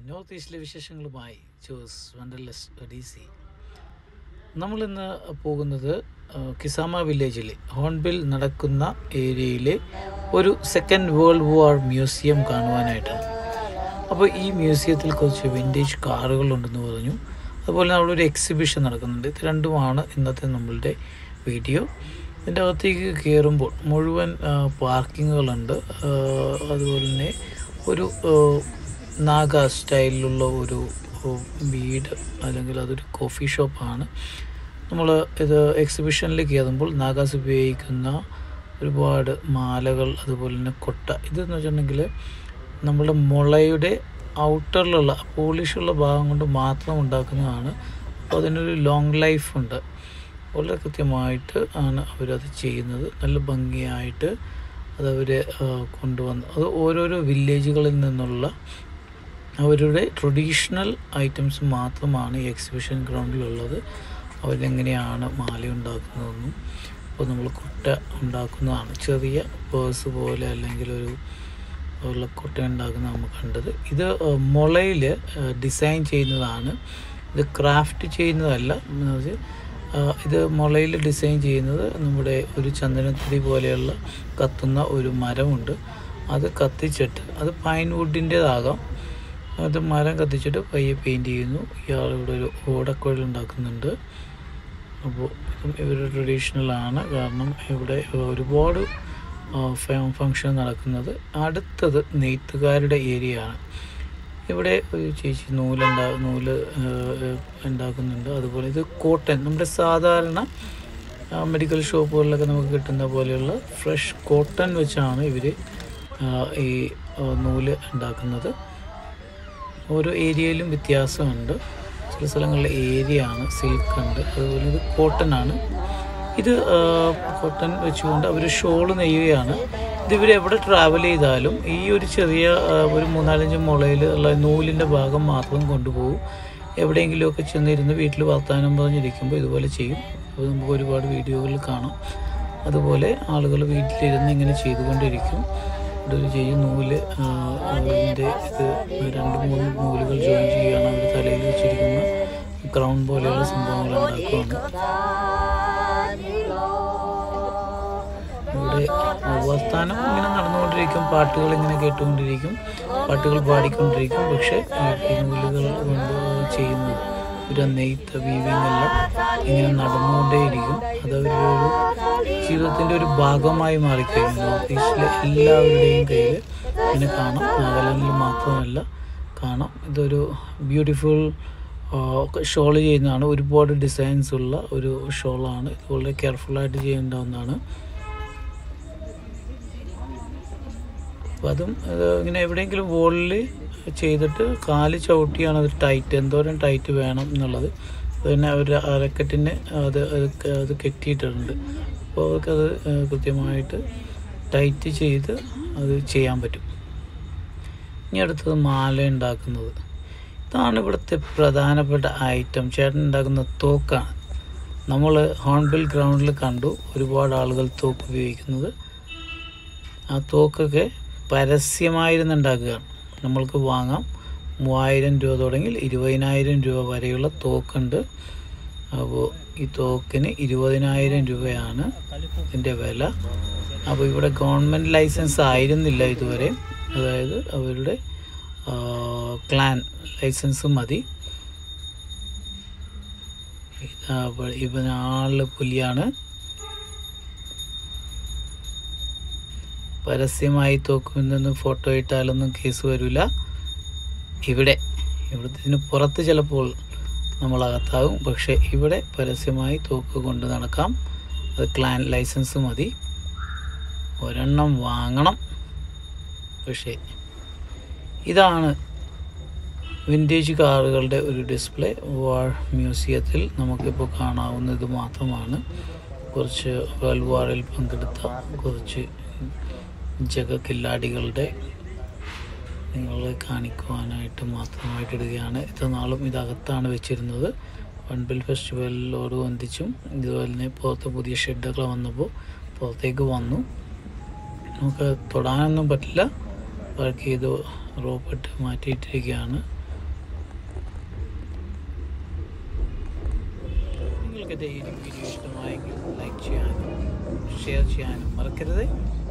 north ഈസ്റ്റിലെ വിശേഷങ്ങളുമായി ജോസ് വണ്ടർലെസ് ഒഡീസി നമ്മളിന്ന് പോകുന്നത് ആ, കിസാമ വില്ലേജിലെ ഹോൺബിൽ നടക്കുന്ന ഏരിയയിലെ ഒരു സെക്കൻഡ് വേൾഡ് വാർ മ്യൂസിയം കാണുവാനായിട്ടാണ് അപ്പോൾ ഈ മ്യൂസിയത്തിൽ കുറച്ച് വിൻറ്റേജ് കാറുകളുണ്ടെന്ന് പറഞ്ഞു അതുപോലെ തന്നെ അവിടെ ഒരു എക്സിബിഷൻ നടക്കുന്നുണ്ട് ഇത് രണ്ടുമാണ് ഇന്നത്തെ നമ്മളുടെ വീഡിയോ ഇതിൻ്റെ അകത്തേക്ക് കയറുമ്പോൾ മുഴുവൻ പാർക്കിങ്ങുകളുണ്ട് അതുപോലെ തന്നെ ഒരു ആ, നാഗ സ്റ്റൈലിലുള്ള ഒരു ആ, വീട് അല്ലെങ്കിൽ അതൊരു കോഫി ഷോപ്പാണ് നമ്മൾ ഇത് എക്സിബിഷനിൽ കയറുമ്പോൾ നാഗാസ് ഉപയോഗിക്കുന്ന ഒരുപാട് മാലകൾ അതുപോലെ തന്നെ കൊട്ട ഇതെന്ന് വെച്ചിട്ടുണ്ടെങ്കിൽ നമ്മുടെ മുളയുടെ ഔട്ടറിലുള്ള പോളിഷുള്ള ഭാഗം കൊണ്ട് മാത്രം ഉണ്ടാക്കുന്നതാണ് അപ്പോൾ അതിനൊരു ലോങ് ലൈഫ് ഉണ്ട് വളരെ കൃത്യമായിട്ട് ആണ് അവരത് ചെയ്യുന്നത് നല്ല ഭംഗിയായിട്ട് അതവർ കൊണ്ടുവന്ന് അത് ഓരോരോ വില്ലേജുകളിൽ നിന്നുള്ള അവരുടെ ട്രഡീഷണൽ ഐറ്റംസ് മാത്രമാണ് ഈ എക്സിബിഷൻ ഗ്രൗണ്ടിലുള്ളത് അവരെങ്ങനെയാണ് മാല ഉണ്ടാക്കുന്നതെന്നും അപ്പോൾ നമ്മൾ കുട്ട ഉണ്ടാക്കുന്നതാണ് ചെറിയ പേഴ്സ് പോലെ അല്ലെങ്കിൽ ഒരു ഉള്ള കൊട്ട ഉണ്ടാക്കുന്ന നമ്മൾ കണ്ടത് ഇത് മുളയിൽ ഡിസൈൻ ചെയ്യുന്നതാണ് ഇത് ക്രാഫ്റ്റ് ചെയ്യുന്നതല്ല എന്ന് വെച്ചാൽ, ആ, ഇത് മുളയിൽ ഡിസൈൻ ചെയ്യുന്നത് നമ്മുടെ ഒരു ചന്ദനത്തിരി പോലെയുള്ള കത്തുന്ന ഒരു മരമുണ്ട് അത് കത്തിച്ചിട്ട് അത് പൈൻ വുഡിൻ്റേതാകാം അത് മരം കത്തിച്ചിട്ട് പയ്യെ പെയിൻറ് ചെയ്യുന്നു ഇയാൾ ഇവിടെ ഒരു ഓടക്കുഴൽ ഉണ്ടാക്കുന്നുണ്ട് അപ്പോൾ ഇതും ഇവരുടെ ട്രഡീഷണലാണ് കാരണം ഇവിടെ ഒരുപാട് ഫങ്ഷൻ നടക്കുന്നത് അടുത്തത് നെയ്ത്തുകാരുടെ ഏരിയ ആണ് ഇവിടെ ഒരു ചേച്ചി നൂലുണ്ടാ നൂല് ആ, ഉണ്ടാക്കുന്നുണ്ട് അതുപോലെ ഇത് കോട്ടൺ നമ്മുടെ സാധാരണ മെഡിക്കൽ ഷോപ്പുകളിലൊക്കെ നമുക്ക് കിട്ടുന്ന പോലെയുള്ള ഫ്രഷ് കോട്ടൺ വെച്ചാണ് ഇവർ ഈ ആ, നൂല് ഉണ്ടാക്കുന്നത് ഓരോ ഏരിയയിലും വ്യത്യാസമുണ്ട് ചില സ്ഥലങ്ങളിലെ ഏരിയ ആണ് സിൽക്ക് ഉണ്ട് അതുപോലെ ഇത് കോട്ടൺ ആണ് ഇത് കോട്ടൺ വെച്ചുകൊണ്ട് അവർ ഷോള് നെയ്യുകയാണ് ഇത് ഇവർ എവിടെ ട്രാവൽ ചെയ്താലും ഈ ഒരു ചെറിയ ആ, ഒരു മൂന്നാലഞ്ച് മുളയിൽ ഉള്ള നൂലിൻ്റെ ഭാഗം മാത്രം കൊണ്ടുപോകും എവിടെയെങ്കിലുമൊക്കെ ചെന്നിരുന്ന് വീട്ടിൽ വർത്താനം പറഞ്ഞിരിക്കുമ്പോൾ ഇതുപോലെ ചെയ്യും അപ്പോൾ നമുക്ക് ഒരുപാട് വീഡിയോകളിൽ കാണാം അതുപോലെ ആളുകൾ വീട്ടിലിരുന്ന് ഇങ്ങനെ ചെയ്തുകൊണ്ടിരിക്കും ഇവിടെ ഒരു ചെയ്യും നൂല് ആ, അതിൻ്റെ ഇത് രണ്ട് മൂന്ന് നൂലുകൾ ജോയിൻ ചെയ്യുകയാണ് അവർ തലയിൽ വെച്ചിരിക്കുന്ന ക്രൗൺ പോലെയുള്ള സംഭവങ്ങൾ ഉണ്ടാക്കുകയാണ് ഇവിടെ വർത്താനം ഇങ്ങനെ നടന്നുകൊണ്ടിരിക്കും പാട്ടുകൾ ഇങ്ങനെ കേട്ടുകൊണ്ടിരിക്കും പാട്ടുകൾ പാടിക്കൊണ്ടിരിക്കും പക്ഷെ ഈ നൂലുകൾ കൊണ്ട് ചെയ്യുന്നത് ഒരു നെയ്ത്ത് വീവിങ് എല്ലാം ഇങ്ങനെ നടന്നുകൊണ്ടേയിരിക്കും അത് അവരുടെ ഒരു ജീവിതത്തിൻ്റെ ഒരു ഭാഗമായി മാറിക്കഴിഞ്ഞു നോർത്ത് ഈസ്റ്റിലെ എല്ലാവരുടെയും കയ്യിൽ ഇങ്ങനെ കാണാം നാഗാലാൻഡിൽ മാത്രമല്ല കാണാം ഇതൊരു ബ്യൂട്ടിഫുൾ ഷോൾ ചെയ്യുന്നതാണ് ഒരുപാട് ഡിസൈൻസ് ഉള്ള ഒരു ഷോളാണ് ഇത് വളരെ കെയർഫുള്ളായിട്ട് ചെയ്യേണ്ട ഒന്നാണ് അപ്പം അതും ഇത് ഇങ്ങനെ എവിടെയെങ്കിലും വോളിൽ ചെയ്തിട്ട് കാല് ചവിട്ടിയാണ് അത് ടൈറ്റ് എന്തോരം ടൈറ്റ് വേണം എന്നുള്ളത് പിന്നെ അവർ അരക്കെട്ടിന് അത് അത് ക- അത് കെട്ടിയിട്ടുണ്ട് അപ്പോൾ അവർക്കത് ഏഹ്, കൃത്യമായിട്ട് ടൈറ്റ് ചെയ്ത് അത് ചെയ്യാൻ പറ്റും ഇനി അടുത്തത് മാല ഉണ്ടാക്കുന്നത് ഇതാണ് ഇവിടുത്തെ പ്രധാനപ്പെട്ട ഐറ്റം ചേട്ടൻ ഉണ്ടാക്കുന്ന തോക്കാണ് നമ്മൾ ഹോൺബിൽ ഗ്രൗണ്ടിൽ കണ്ടു ഒരുപാട് ആളുകൾ തോക്ക് ഉപയോഗിക്കുന്നത് ആ തോക്കൊക്കെ പരസ്യമായിരുന്നു ഉണ്ടാക്കുകയാണ് നമ്മൾക്ക് വാങ്ങാം മൂവായിരം രൂപ തുടങ്ങി ഇരുപതിനായിരം രൂപ വരെയുള്ള തോക്കുണ്ട് അപ്പോൾ ഈ തോക്കിന് ഇരുപതിനായിരം രൂപയാണ് ഇതിൻ്റെ വില അപ്പോൾ ഇവിടെ ഗവൺമെൻറ് ലൈസൻസ് ആയിരുന്നില്ല ഇതുവരെ അതായത് അവരുടെ ആ, ക്ലാൻ ലൈസൻസ് മതി ഇതാ അപ്പോൾ ഇവൻ ആള് പുലിയാണ് പരസ്യമായി തോക്കുമിൽ നിന്ന് ഫോട്ടോ ഇട്ടാലൊന്നും കേസ് വരില്ല ഇവിടെ ഇവിടുത്തെ ഇതിന് പുറത്ത് ചിലപ്പോൾ നമ്മൾ അകത്താകും പക്ഷേ ഇവിടെ പരസ്യമായി തോക്ക് കൊണ്ട് നടക്കാം അത് ക്ലാൻ ലൈസൻസ് മതി ഒരെണ്ണം വാങ്ങണം പക്ഷേ ഇതാണ് വിൻറ്റേജ് കാറുകളുടെ ഒരു ഡിസ്പ്ലേ വാർ മ്യൂസിയത്തിൽ നമുക്കിപ്പോൾ കാണാവുന്നത് മാത്രമാണ് കുറച്ച് വേൾഡ് വാറിൽ പങ്കെടുത്ത കുറച്ച് ജഗക്കില്ലാടികളുടെ നിങ്ങളെ കാണിക്കുവാനായിട്ട് മാത്രമായിട്ട് ഇടുകയാണ് ഇത്ര നാളും ഇതകത്താണ് വെച്ചിരുന്നത് വൺബിൽ ഫെസ്റ്റിവലിനോട് ബന്ധിച്ചും ഇതുപോലെ തന്നെ പുറത്ത് പുതിയ ഷെഡുകൾ വന്നപ്പോൾ പുറത്തേക്ക് വന്നു നമുക്ക് തൊടാനൊന്നും പറ്റില്ല വർക്ക് ചെയ്ത് റോപ്പിട്ട് മാറ്റിയിട്ടിരിക്കുകയാണ് നിങ്ങൾക്ക് ഈ വീഡിയോ ഇഷ്ടമായെങ്കിൽ ലൈക്ക് ചെയ്യാനും ഷെയർ ചെയ്യാനും മറക്കരുത്